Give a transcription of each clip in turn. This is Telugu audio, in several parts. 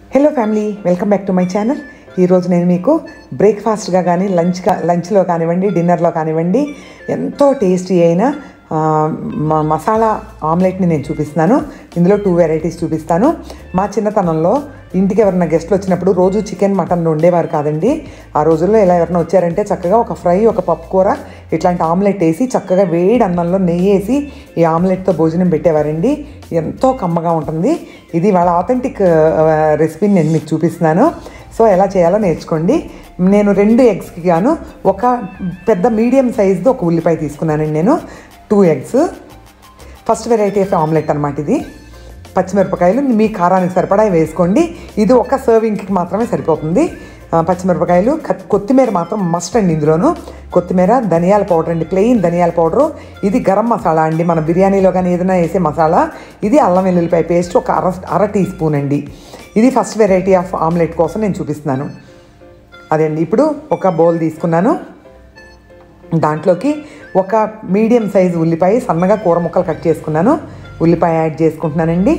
hello family welcome back to my channel ఈరోజు నేను మీకు బ్రేక్ఫాస్ట్గా కానీ లంచ్గా లంచ్లో కానివ్వండి డిన్నర్లో కానివ్వండి ఎంతో టేస్టీ అయిన ఆ, మ- మసాలా ఆమ్లెట్ని నేను చూపిస్తున్నాను ఇందులో టూ వెరైటీస్ చూపిస్తాను మా చిన్నతనంలో ఇంటికి ఎవరైనా గెస్ట్లు వచ్చినప్పుడు రోజు చికెన్ మటన్ ఉండేవారు కాదండి ఆ రోజుల్లో ఇలా ఎవరైనా వచ్చారంటే చక్కగా ఒక ఫ్రై ఒక పప్పు కూర ఇట్లాంటి ఆమ్లెట్ వేసి చక్కగా వేడి అన్నంలో నెయ్యి వేసి ఈ ఆమ్లెట్తో భోజనం పెట్టేవారండి ఎంతో కమ్మగా ఉంటుంది ఇది వాళ్ళ ఆథెంటిక్ రెసిపీని నేను మీకు చూపిస్తున్నాను సో ఎలా చేయాలో నేర్చుకోండి నేను రెండు ఎగ్స్కి గాను ఒక పెద్ద మీడియం సైజ్ది ఒక ఉల్లిపాయ తీసుకున్నానండి నేను two eggs first variety of omelette అనమాట ఇది పచ్చిమిరపకాయలు మీ కారానికి సరిపడా వేసుకోండి ఇది ఒక సర్వింగ్కి మాత్రమే సరిపోతుంది ఆ, పచ్చిమిరపకాయలు కత్- కొత్తిమీర మాత్రం మస్ట్ అండి ఇందులోను కొత్తిమీర ధనియాల పౌడర్ అండి ప్లెయిన్ ధనియాల పౌడరు ఇది గరం మసాలా అండి మన బిర్యానీలో కానీ ఏదైనా వేసే మసాలా ఇది అల్లం వెల్లుల్లిపాయ పేస్ట్ ఒక అర అర టీ స్పూన్ అండి ఇది ఫస్ట్ వెరైటీ ఆఫ్ ఆమ్లెట్ కోసం నేను చూపిస్తున్నాను అదే అండి ఇప్పుడు ఒక బౌల్ తీసుకున్నాను దాంట్లోకి ఒక మీడియం సైజు ఉల్లిపాయ సన్నగా కూర ముక్కలు కట్ చేసుకున్నాను ఉల్లిపాయ యాడ్ చేసుకుంటున్నానండి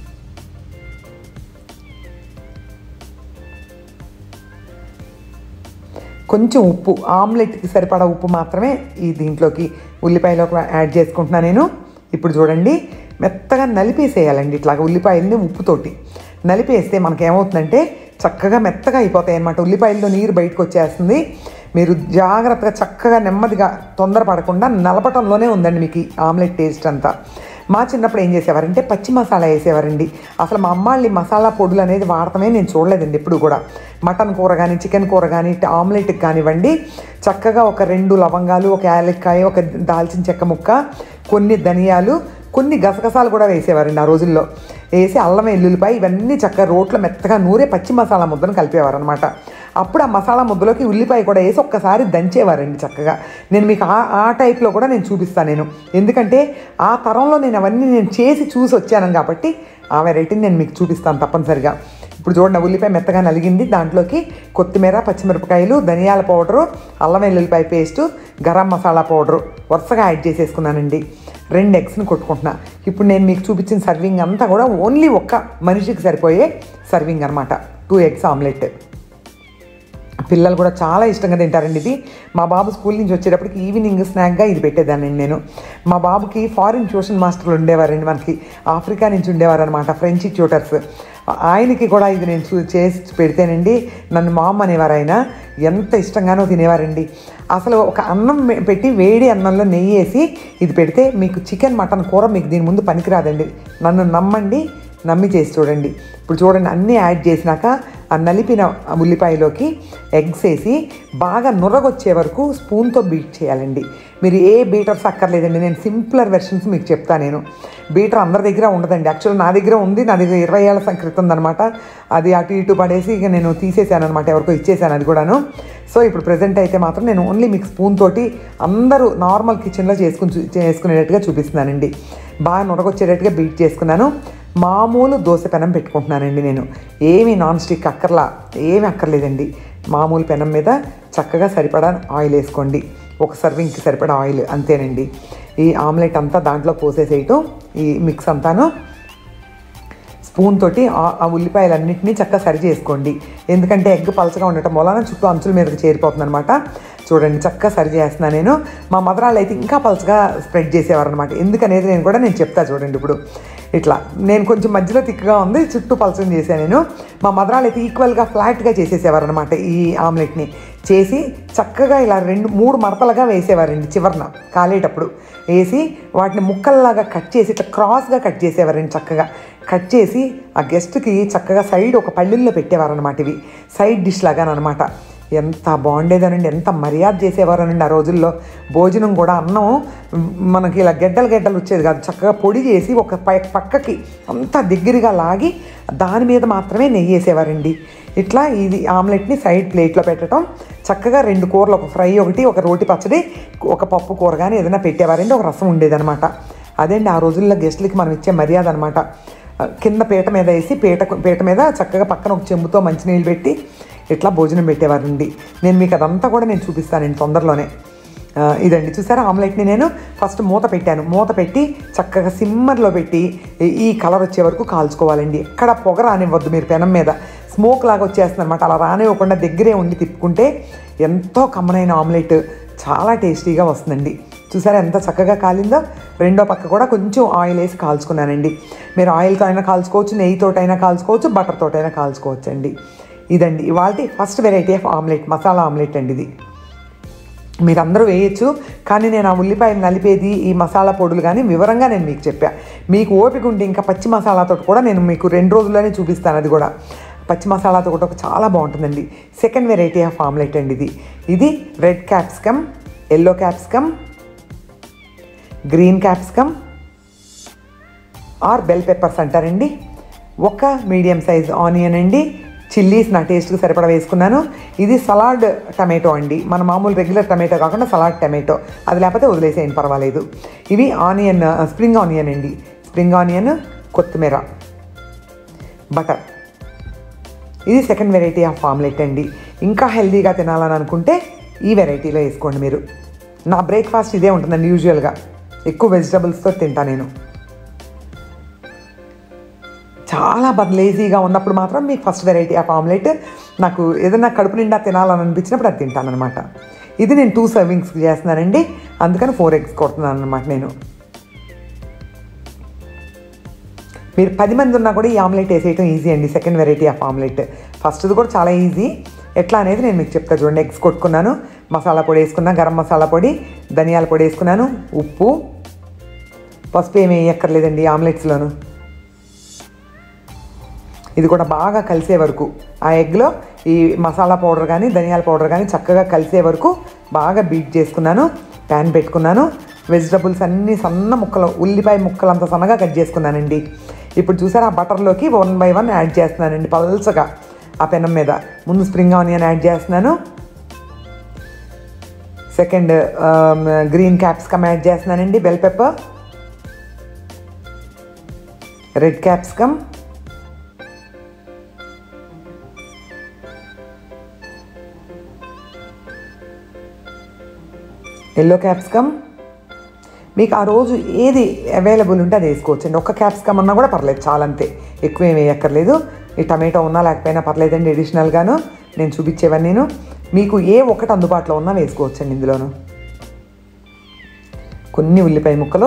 కొంచెం ఉప్పు ఆమ్లెట్కి సరిపడా ఉప్పు మాత్రమే ఈ దీంట్లోకి ఉల్లిపాయలోకి యాడ్ చేసుకుంటున్నాను నేను ఇప్పుడు చూడండి మెత్తగా నలిపేసేయాలండి ఇట్లాగ ఉల్లిపాయలని ఉప్పుతోటి నలిపేస్తే మనకి ఏమవుతుందంటే చక్కగా మెత్తగా అయిపోతాయి అన్నమాట ఉల్లిపాయల్లో నీరు బయటకు వచ్చేస్తుంది మీరు జాగ్రత్తగా చక్కగా నెమ్మదిగా తొందరపడకుండా నలపటంలోనే ఉందండి మీకు ఈ ఆమ్లెట్ టేస్ట్ అంతా మా చిన్నప్పుడు ఏం చేసేవారంటే పచ్చి మసాలా వేసేవారండి అసలు మా అమ్మాళ్ళు ఈ మసాలా పొడులు అనేది వాడటమే నేను చూడలేదండి ఎప్పుడు కూడా మటన్ కూర కానీ చికెన్ కూర కానీ ఆమ్లెట్కి కానివ్వండి చక్కగా ఒక రెండు లవంగాలు ఒక యాలక్కాయ ఒక దాల్చిన చెక్క ముక్క కొన్ని ధనియాలు కొన్ని గసగసాలు కూడా వేసేవారండి ఆ రోజుల్లో వేసి అల్లం వెల్లుల్లిపాయ ఇవన్నీ చక్కగా రోట్లో మెత్తగా నూరే పచ్చి మసాలా ముద్దను కలిపేవారు అనమాట అప్పుడు ఆ మసాలా ముద్దలోకి ఉల్లిపాయ కూడా వేసి ఒక్కసారి దంచేవారండి చక్కగా నేను మీకు ఆ ఆ టైప్లో కూడా నేను చూపిస్తాను నేను ఎందుకంటే ఆ తరంలో నేను అవన్నీ నేను చేసి చూసి వచ్చాను కాబట్టి ఆ వెరైటీని నేను మీకు చూపిస్తాను తప్పనిసరిగా ఇప్పుడు చూడండి ఆ ఉల్లిపాయ మెత్తగా నలిగింది దాంట్లోకి కొత్తిమీర పచ్చిమిరపకాయలు ధనియాల పౌడరు అల్లం వెల్లుల్లిపాయ పేస్టు గరం మసాలా పౌడరు వరుసగా యాడ్ చేసేసుకున్నానండి రెండు ఎగ్స్ని కొట్టుకుంటున్నా ఇప్పుడు నేను మీకు చూపించిన సర్వింగ్ అంతా కూడా ఓన్లీ ఒక్క మనిషికి సరిపోయే సర్వింగ్ అనమాట టూ ఎగ్స్ ఆమ్లెట్ పిల్లలు కూడా చాలా ఇష్టంగా తింటారండి ఇది మా బాబు స్కూల్ నుంచి వచ్చేటప్పటికి ఈవినింగ్ స్నాక్గా ఇది పెట్టేదానండి నేను మా బాబుకి ఫారిన్ ట్యూషన్ మాస్టర్లు ఉండేవారండి మనకి ఆఫ్రికా నుంచి ఉండేవారు అనమాట ఫ్రెంచ్ ట్యూటర్స్ ఆయనకి కూడా ఇది నేను చూ చేసి పెడితేనండి నన్ను మామ్ అనేవారు ఆయన ఎంత ఇష్టంగానో తినేవారండి అసలు ఒక అన్నం మె- పెట్టి వేడి అన్నంలో నెయ్యి వేసి ఇది పెడితే మీకు చికెన్ మటన్ కూర మీకు దీని ముందు పనికిరాదండి నన్ను నమ్మండి నమ్మి చేసి చూడండి ఇప్పుడు చూడండి అన్నీ యాడ్ చేసినాక ఆ నలిపిన ఆ ఉల్లిపాయలోకి ఎగ్స్ వేసి బాగా నురగొచ్చే వరకు స్పూన్తో బీట్ చేయాలండి మీరు ఏ బీటర్స్ అక్కర్లేదండి నేను సింపులర్ వెర్షన్స్ మీకు చెప్తా నేను బీటర్ అందరి దగ్గర ఉండదండి యాక్చువల్ నా దగ్గర ఉంది నా దగ్గర ఇరవై ఏళ్ళ సం- క్రితం అనమాట అది అటు ఇటు పడేసి ఇక నేను తీసేసాను అనమాట ఎవరికో ఇచ్చేసాను అది కూడాను సో ఇప్పుడు ప్రజెంట్ అయితే మాత్రం నేను ఓన్లీ మీకు స్పూన్ తోటి అందరూ నార్మల్ కిచెన్లో చేసుకుని చూ- చేసుకునేటట్టుగా చూపిస్తున్నానండి బాగా నురగొచ్చేటట్టుగా బీట్ చేసుకున్నాను మామూలు దోశ పెనం పెట్టుకుంటున్నానండి నేను ఏమి నాన్ స్టిక్ అక్కర్లా ఏమి అక్కర్లేదండి మామూలు పెనం మీద చక్కగా సరిపడా ఆయిల్ వేసుకోండి ఒక సర్వింగ్కి సరిపడా ఆయిల్ అంతేనండి ఈ ఆమ్లెట్ అంతా దాంట్లో పోసేసేయటం ఈ మిక్స్ అంతాను స్పూన్ తోటి ఆ- ఆ ఉల్లిపాయలన్నింటినీ చక్కగా సరి చేసుకోండి ఎందుకంటే ఎగ్ పలచగా ఉండటం వలన చుట్టూ అంచుల మీదకి చేరిపోతుంది అనమాట చూడండి చక్కగా సరి చేస్తున్నాను నేను మా మదరాళ్ళు అయితే ఇంకా పలచగా స్ప్రెడ్ చేసేవారు అనమాట ఎందుకనేది నేను కూడా నేను చెప్తా చూడండి ఇప్పుడు ఇట్లా నేను కొంచెం మధ్యలో తిక్కగా ఉంది చుట్టూ పలచం చేశాను నేను మా మదరాళ్ళు అయితే ఈక్వల్గా ఫ్లాట్గా చేసేసేవారు అనమాట ఈ ఆమ్లెట్ని చేసి చక్కగా ఇలా రెండు మూడు మడతలుగా వేసేవారండి చివరన కాలేటప్పుడు వేసి వాటిని ముక్కల్లాగా కట్ చేసి ఇట్లా క్రాస్గా కట్ చేసేవారండి చక్కగా కట్ చేసి ఆ గెస్ట్కి చక్కగా సైడ్ ఒక పళ్ళిల్లో పెట్టేవారనమాట ఇవి సైడ్ డిష్ లాగానమాట ఎంత బాగుండేదనండి ఎంత మర్యాద చేసేవారనండి ఆ రోజుల్లో భోజనం కూడా అన్నం మ్, మనకి ఇలా గెడ్డలు గెడ్డలు వచ్చేది కాదు చక్కగా పొడి చేసి ఒక పై పక్కకి అంతా దగ్గరగా లాగి దాని మీద మాత్రమే నెయ్యి వేసేవారండి ఇట్లా ఇది ఆమ్లెట్ని సైడ్ ప్లేట్లో పెట్టడం చక్కగా రెండు కూరలు ఒక ఫ్రై ఒకటి ఒక రోటి పచ్చడి ఒక పప్పు కూర కానీ ఏదైనా పెట్టేవారండి ఒక రసం ఉండేదన్నమాట అదండి ఆ రోజుల్లో గెస్ట్లకి మనం ఇచ్చే మర్యాద అనమాట కింద పీట మీద వేసి పీట పీట మీద చక్కగా పక్కన ఒక చెంబుతో మంచినీళ్ళు పెట్టి ఇట్లా భోజనం పెట్టేవారండి నేను మీకు అదంతా కూడా నేను చూపిస్తానండి తొందరలోనే ఆ, ఇదండి చూసారా ఆమ్లెట్ని నేను ఫస్ట్ మూత పెట్టాను మూత పెట్టి చక్కగా సిమ్మర్లో పెట్టి ఈ- ఈ కలర్ వచ్చే వరకు కాల్చుకోవాలండి ఎక్కడ పొగ రానివ్వద్దు మీరు పెనం మీద స్మోక్ లాగా వచ్చేస్తుంది అనమాట అలా రానివ్వకుండా దగ్గరే ఉండి తిప్పుకుంటే ఎంతో కమ్మనైన ఆమ్లెట్ చాలా టేస్టీగా వస్తుందండి చూసారా ఎంత చక్కగా కాలిందో రెండో పక్క కూడా కొంచెం ఆయిల్ వేసి కాల్చుకున్నానండి మీరు ఆయిల్తో అయినా కాల్చుకోవచ్చు నెయ్యితోటైనా కాల్చుకోవచ్చు బటర్ తోటైనా కాల్చుకోవచ్చు అండి ఇదండి ఇవాళ first variety of omelette masala omelette అండి ఇది మీరందరూ వేయచ్చు కానీ నేను ఆ ఉల్లిపాయలు నలిపేది ఈ మసాలా పొడులు కానీ వివరంగా నేను మీకు చెప్పా మీకు ఓపిక ఉంటే ఇంకా పచ్చి మసాలాతో కూడా నేను మీకు రెండు రోజుల్లోనే చూపిస్తాను అది కూడా పచ్చి మసాలాతో కూడా ఒక చాలా బాగుంటుందండి సెకండ్ వెరైటీ ఆఫ్ ఆమ్లెట్ అండి ఇది ఇది red capsicum yellow capsicum green capsicum or bell peppers అంటారండి ఒక మీడియం సైజ్ ఆనియన్ అండి చిల్లీస్ నా టేస్ట్కి సరిపడా వేసుకున్నాను ఇది సలాడ్ టమాటో అండి మన మామూలు రెగ్యులర్ టమాటో కాకుండా సలాడ్ టమాటో అది లేకపోతే వదిలేసేయండి పర్వాలేదు ఇవి ఆనియన్ స్ప్రింగ్ ఆనియన్ అండి స్ప్రింగ్ ఆనియన్ కొత్తిమీర బటర్ ఇది సెకండ్ వెరైటీ ఆఫ్ ఆమ్లెట్ అండి ఇంకా హెల్తీగా తినాలని అనుకుంటే ఈ వెరైటీలో వేసుకోండి మీరు నా బ్రేక్ఫాస్ట్ ఇదే ఉంటుందండి యూజువల్గా ఎక్కువ వెజిటబుల్స్తో తింటా నేను చాలా బద్ లేజీగా ఉన్నప్పుడు మాత్రం మీకు ఫస్ట్ వెరైటీ ఆఫ్ ఆమ్లెట్ నాకు ఏదైనా కడుపు నిండా తినాలని అనిపించినప్పుడు అది తింటానమాట ఇది నేను టూ సర్వింగ్స్ చేస్తున్నానండి అందుకని ఫోర్ ఎగ్స్ కొడుతున్నాను అనమాట నేను మీరు పది మంది ఉన్నా కూడా ఈ ఆమ్లెట్ వేసేయటం ఈజీ అండి సెకండ్ వెరైటీ ఆఫ్ ఆమ్లెట్ ఫస్ట్ది కూడా చాలా ఈజీ ఎట్లా అనేది నేను మీకు చెప్తా చూడండి ఎగ్స్ కొట్టుకున్నాను మసాలా పొడి వేసుకున్నా గరం మసాలా పొడి ధనియాల పొడి వేసుకున్నాను ఉప్పు పసుపు ఏమీ వేయక్కర్లేదండి ఈ ఆమ్లెట్స్లోను ఇది కూడా బాగా కలిసే వరకు ఆ ఎగ్లో ఈ మసాలా పౌడర్ కానీ ధనియాల పౌడర్ కానీ చక్కగా కలిసే వరకు బాగా బీట్ చేసుకున్నాను ప్యాన్ పెట్టుకున్నాను వెజిటబుల్స్ అన్నీ సన్న ముక్కలు ఉల్లిపాయ ముక్కలు అంత సన్నగా కట్ చేసుకున్నానండి ఇప్పుడు చూసారా ఆ బటర్లోకి వన్ బై వన్ యాడ్ చేస్తున్నానండి పల్చగా ఆ పెనం మీద ముందు స్ప్రింగ్ ఆనియన్ యాడ్ చేస్తున్నాను సెకండ్ గ్రీన్ క్యాప్సికమ్ యాడ్ చేస్తున్నానండి bell pepper red capsicum yellow capsicum మీకు ఆ రోజు ఏది అవైలబుల్ ఉంటే అది వేసుకోవచ్చండి ఒక్క క్యాప్సికమ్ అన్నా కూడా పర్లేదు చాలా అంతే ఎక్కువ ఏమి వేయక్కర్లేదు ఈ టమాటో ఉన్నా లేకపోయినా పర్లేదండి అడిషనల్గాను నేను చూపించేవన్నీ నేను మీకు ఏ ఒక్కటి అందుబాటులో ఉన్నా వేసుకోవచ్చండి ఇందులోను కొన్ని ఉల్లిపాయ ముక్కలు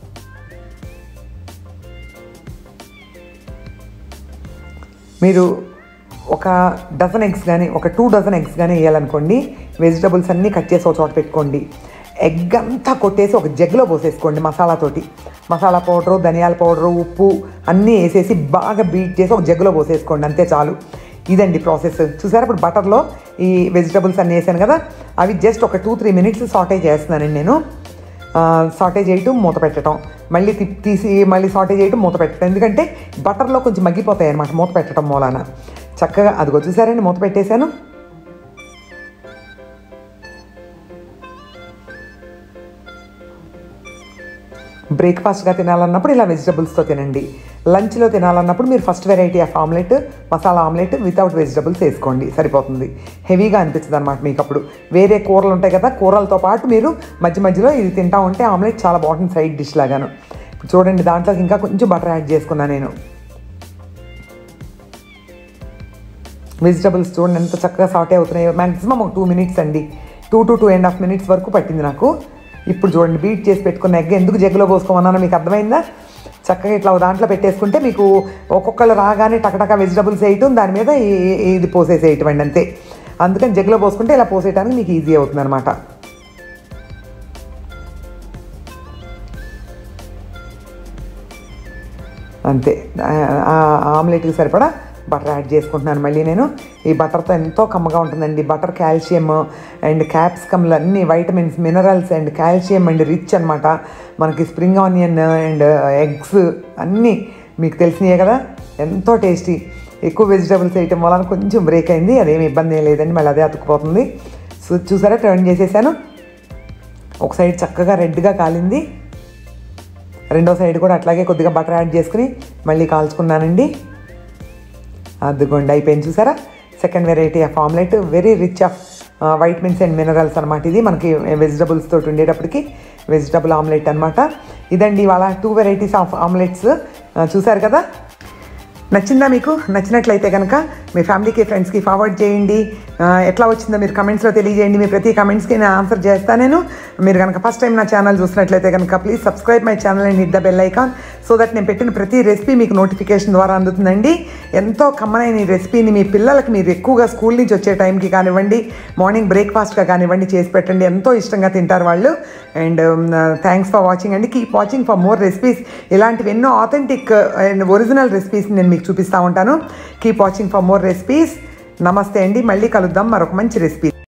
మీరు ఒక డజన్ ఎగ్స్ కానీ ఒక టూ డజన్ ఎగ్స్ కానీ వేయాలనుకోండి వెజిటబుల్స్ అన్నీ కట్ చేసి ఒక చోట పెట్టుకోండి ఎగ్ అంతా కొట్టేసి ఒక జగ్లో పోసేసుకోండి మసాలాతోటి మసాలా పౌడరు ధనియాల పౌడరు ఉప్పు అన్నీ వేసేసి బాగా బీట్ చేసి ఒక జగ్లో పోసేసుకోండి అంతే చాలు ఇదండి ప్రాసెస్ చూసారా ఇప్పుడు బటర్లో ఈ వెజిటబుల్స్ అన్నీ వేసాను కదా అవి జస్ట్ ఒక టూ త్రీ మినిట్స్ సాటే చేస్తున్నానండి నేను సాటే చేయటం మూత పెట్టడం మళ్ళీ తిప్పి తీసి మళ్ళీ సాటే చేయటం మూత పెట్టడం ఎందుకంటే బటర్లో కొంచెం మగ్గిపోతాయి అనమాట మూత పెట్టడం మూలాన చక్కగా అదిగో చూసారండి మూత పెట్టేశాను బ్రేక్ఫాస్ట్గా తినాలన్నప్పుడు ఇలా వెజిటబుల్స్తో తినండి లంచ్లో తినాలన్నప్పుడు మీరు first variety of omelette masala omelette without vegetables వేసుకోండి సరిపోతుంది హెవీగా అనిపిస్తుంది అనమాట మీకు అప్పుడు వేరే కూరలు ఉంటాయి కదా కూరలతో పాటు మీరు మధ్య మధ్యలో ఇది తింటా ఉంటే ఆమ్లెట్ చాలా బాగుంటుంది సైడ్ డిష్ లాగాను ఇప్పుడు చూడండి దాంట్లోకి ఇంకా కొంచెం బటర్ యాడ్ చేసుకున్నాను నేను వెజిటబుల్స్ చూడండి ఎంత చక్కగా సాటే అవుతున్నాయో మ్యాక్సిమం ఒక టూ మినిట్స్ అండి two to two and half minutes వరకు పట్టింది నాకు ఇప్పుడు చూడండి బీట్ చేసి పెట్టుకున్న ఎగ్ ఎందుకు జగ్గులో పోసుకోమన్నానో మీకు అర్థమైందా చక్కగా ఇట్లా ఒక దాంట్లో పెట్టేసుకుంటే మీకు ఒక్కొక్కళ్ళు రాగానే టకటక వెజిటబుల్స్ వేయటం దాని మీద ఈ- ఇది పోసేసేయటం అండి అంతే అందుకని జగ్గులో పోసుకుంటే ఇలా పోసేయడానికి మీకు ఈజీ అవుతుంది అనమాట అంతే ఆ- ఆ ఆమ్లెట్కి సరిపడా బటర్ యాడ్ చేసుకుంటున్నాను మళ్ళీ నేను ఈ బటర్తో ఎంతో కమ్మగా ఉంటుందండి బటర్ కాల్షియం అండ్ క్యాప్సికమ్లు అన్ని vitamins minerals and calcium and rich అనమాట మనకి స్ప్రింగ్ ఆనియన్ అండ్ ఎగ్స్ అన్నీ మీకు తెలిసినాయే కదా ఎంతో టేస్టీ ఎక్కువ వెజిటబుల్స్ వేయటం వలన కొంచెం బ్రేక్ అయింది అదేమి ఇబ్బంది ఏం లేదండి మళ్ళీ అదే అతుక్కుపోతుంది సో చూసారా టర్న్ చేసేసాను ఒక సైడ్ చక్కగా రెడ్గా కాలింది రెండో సైడ్ కూడా అట్లాగే కొద్దిగా బటర్ యాడ్ చేసుకుని మళ్ళీ కాల్చుకున్నానండి అదిగోండి అయిపోయింది చూసారా second variety of omelette very rich of vitamins and minerals అనమాట ఇది మనకి వెజిటబుల్స్ తోటి ఉండేటప్పటికి వెజిటబుల్ ఆమ్లెట్ అనమాట ఇదండి ఇవాళ టూ వెరైటీస్ ఆఫ్ ఆమ్లెట్స్ చూసారు కదా నచ్చిందా మీకు నచ్చినట్లయితే కనుక మీ ఫ్యామిలీకి ఫ్రెండ్స్కి ఫార్వర్డ్ చేయండి ఆ, ఎట్లా వచ్చిందో మీరు కమెంట్స్లో తెలియజేయండి మీ ప్రతి కమెంట్స్కి నేను ఆన్సర్ చేస్తాను నేను మీరు కనుక ఫస్ట్ టైం నా ఛానల్ చూసినట్లయితే కనుక please subscribe my channel and hit the bell icon so that నేను పెట్టిన ప్రతి రెసిపీ మీకు నోటిఫికేషన్ ద్వారా అందుతుందండి ఎంతో కమ్మనైన ఈ రెసిపీని మీ పిల్లలకి మీరు ఎక్కువగా స్కూల్ నుంచి వచ్చే టైంకి కానివ్వండి మార్నింగ్ బ్రేక్ఫాస్ట్గా కానివ్వండి చేసి పెట్టండి ఎంతో ఇష్టంగా తింటారు వాళ్ళు అండ్ థ్యాంక్స్ ఫర్ వాచింగ్ అండి keep watching for more recipes ఇలాంటివి ఎన్నో ఆథెంటిక్ అండ్ ఒరిజినల్ రెసిపీస్ నేను మీకు చూపిస్తూ ఉంటాను keep watching for more recipes నమస్తే అండి మళ్ళీ కలుద్దాం మరొక మంచి రెసిపీ